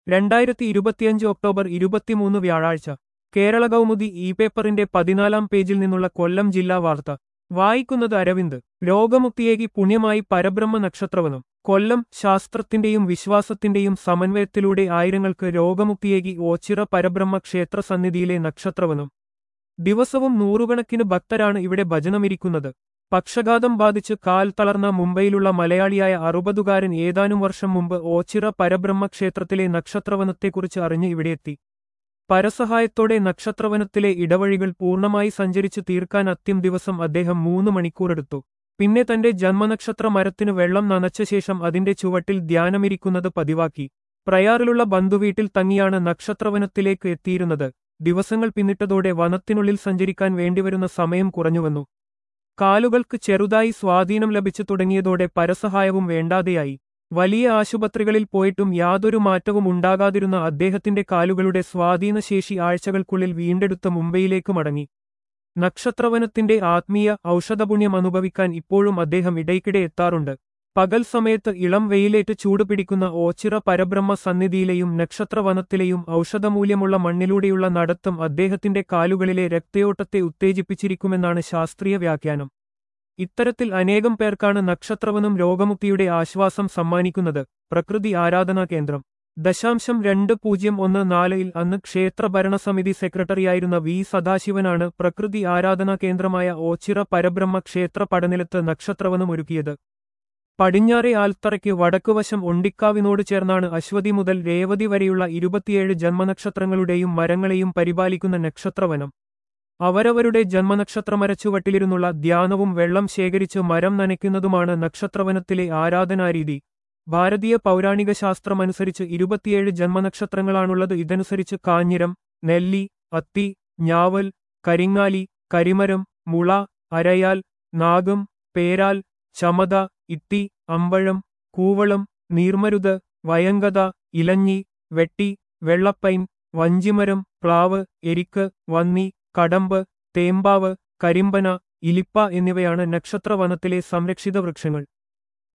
രണ്ടായിരത്തി ഇരുപത്തിയഞ്ച് ഒക്ടോബർ ഇരുപത്തിമൂന്ന് വ്യാഴാഴ്ച കേരള കൗമുദി ഇ പേപ്പറിന്റെ പതിനാലാം പേജിൽ നിന്നുള്ള കൊല്ലം ജില്ലാ വാർത്ത വായിക്കുന്നത് അരവിന്ദ് രോഗമുക്തിയേകി പുണ്യമായി പരബ്രഹ്മ നക്ഷത്രവനം കൊല്ലം ശാസ്ത്രത്തിന്റെയും വിശ്വാസത്തിന്റെയും സമന്വയത്തിലൂടെ ആയിരങ്ങൾക്ക് രോഗമുക്തിയേകി ഓച്ചിറ പരബ്രഹ്മ ക്ഷേത്ര സന്നിധിയിലെ നക്ഷത്രവനം ദിവസവും നൂറുകണക്കിന് ഭക്തരാണ് ഇവിടെ ഭജനമിരിക്കുന്നത് പക്ഷഘാതം ബാധിച്ച് കാൽ തളർന്ന മുംബൈയിലുള്ള മലയാളിയായ അറുപതുകാരൻ ഏതാനും വർഷം മുമ്പ് ഓച്ചിറ പരബ്രഹ്മ ക്ഷേത്രത്തിലെ നക്ഷത്രവനത്തെക്കുറിച്ച് അറിഞ്ഞ് ഇവിടെയെത്തി പരസഹായത്തോടെ നക്ഷത്രവനത്തിലെ ഇടവഴികൾ പൂർണ്ണമായി സഞ്ചരിച്ചു തീർക്കാൻ അത്യം ദിവസം അദ്ദേഹം മൂന്ന് മണിക്കൂറെടുത്തു പിന്നെ തന്റെ ജന്മനക്ഷത്ര മരത്തിനു വെള്ളം നനച്ച ശേഷം അതിന്റെ ചുവട്ടിൽ ധ്യാനമിരിക്കുന്നത് പതിവാക്കി പ്രയാറിലുള്ള ബന്ധുവീട്ടിൽ തങ്ങിയാണ് നക്ഷത്രവനത്തിലേക്ക് എത്തിയിരുന്നത് ദിവസങ്ങൾ പിന്നിട്ടതോടെ വനത്തിനുള്ളിൽ സഞ്ചരിക്കാൻ വേണ്ടിവരുന്ന സമയം കുറഞ്ഞുവന്നു കാലുകൾക്ക് ചെറുതായി സ്വാധീനം ലഭിച്ചു തുടങ്ങിയതോടെ പരസഹായവും വേണ്ടാതെയായി വലിയ ആശുപത്രികളിൽ പോയിട്ടും യാതൊരു മാറ്റവും ഉണ്ടാകാതിരുന്ന അദ്ദേഹത്തിന്റെ കാലുകളുടെ സ്വാധീനശേഷി ആഴ്ചകൾക്കുള്ളിൽ വീണ്ടെടുത്ത മുംബൈയിലേക്ക് മടങ്ങി നക്ഷത്രവനത്തിന്റെ ആത്മീയ ഔഷധപുണ്യം അനുഭവിക്കാൻ ഇപ്പോഴും അദ്ദേഹം ഇടയ്ക്കിടെ എത്താറുണ്ട് പകൽ സമയത്ത് ഇളം വെയിലേറ്റ് ചൂട് പിടിക്കുന്ന ഓച്ചിറ പരബ്രഹ്മ സന്നിധിയിലെയും നക്ഷത്രവനത്തിലെയും ഔഷധമൂല്യമുള്ള മണ്ണിലൂടെയുള്ള നടത്തം അദ്ദേഹത്തിന്റെ കാലുകളിലെ രക്തയോട്ടത്തെ ഉത്തേജിപ്പിച്ചിരിക്കുമെന്നാണ് ശാസ്ത്രീയ വ്യാഖ്യാനം ഇത്തരത്തിൽ അനേകം പേർക്കാണ് നക്ഷത്രവനും രോഗമുക്തിയുടെ ആശ്വാസം സമ്മാനിക്കുന്നത് പ്രകൃതി ആരാധനാ കേന്ദ്രം ദശാംശം രണ്ട് പൂജ്യം ഒന്ന് നാലിൽ അന്ന് ക്ഷേത്ര ഭരണസമിതി സെക്രട്ടറിയായിരുന്ന വി സദാശിവനാണ് പ്രകൃതി ആരാധനാ കേന്ദ്രമായ ഓച്ചിറ പരബ്രഹ്മ ക്ഷേത്ര പടനിലത്ത് നക്ഷത്രവനം ഒരുക്കിയത് പടിഞ്ഞാറെ ആൽത്തറയ്ക്ക് വടക്കുവശം ഒണ്ടിക്കാവിനോട് ചേർന്നാണ് അശ്വതി മുതൽ രേവതി വരെയുള്ള ഇരുപത്തിയേഴ് ജന്മനക്ഷത്രങ്ങളുടെയും മരങ്ങളെയും പരിപാലിക്കുന്ന നക്ഷത്രവനം അവരവരുടെ ജന്മനക്ഷത്രമരച്ചുവട്ടിലിരുന്നുള്ള ധ്യാനവും വെള്ളം ശേഖരിച്ച് മരം നനയ്ക്കുന്നതുമാണ് നക്ഷത്രവനത്തിലെ ആരാധനാരീതി ഭാരതീയ പൗരാണിക ശാസ്ത്രമനുസരിച്ച് ഇരുപത്തിയേഴ് ജന്മനക്ഷത്രങ്ങളാണുള്ളത് ഇതനുസരിച്ച് കാഞ്ഞിരം നെല്ലി അത്തി ഞാവൽ കരിങ്ങാലി കരിമരം മുള അരയാൽ നാഗം പേരാൽ ചമത ഇത്തി അമ്പഴം കൂവളം നീർമരുത് വയങ്കത ഇലഞ്ഞി വെട്ടി വെള്ളപ്പൈൻ വഞ്ചിമരം പ്ലാവ് എരിക്ക് വന്നി കടമ്പ് തേമ്പാവ് കരിമ്പന ഇലിപ്പ എന്നിവയാണ് നക്ഷത്രവനത്തിലെ സംരക്ഷിത വൃക്ഷങ്ങൾ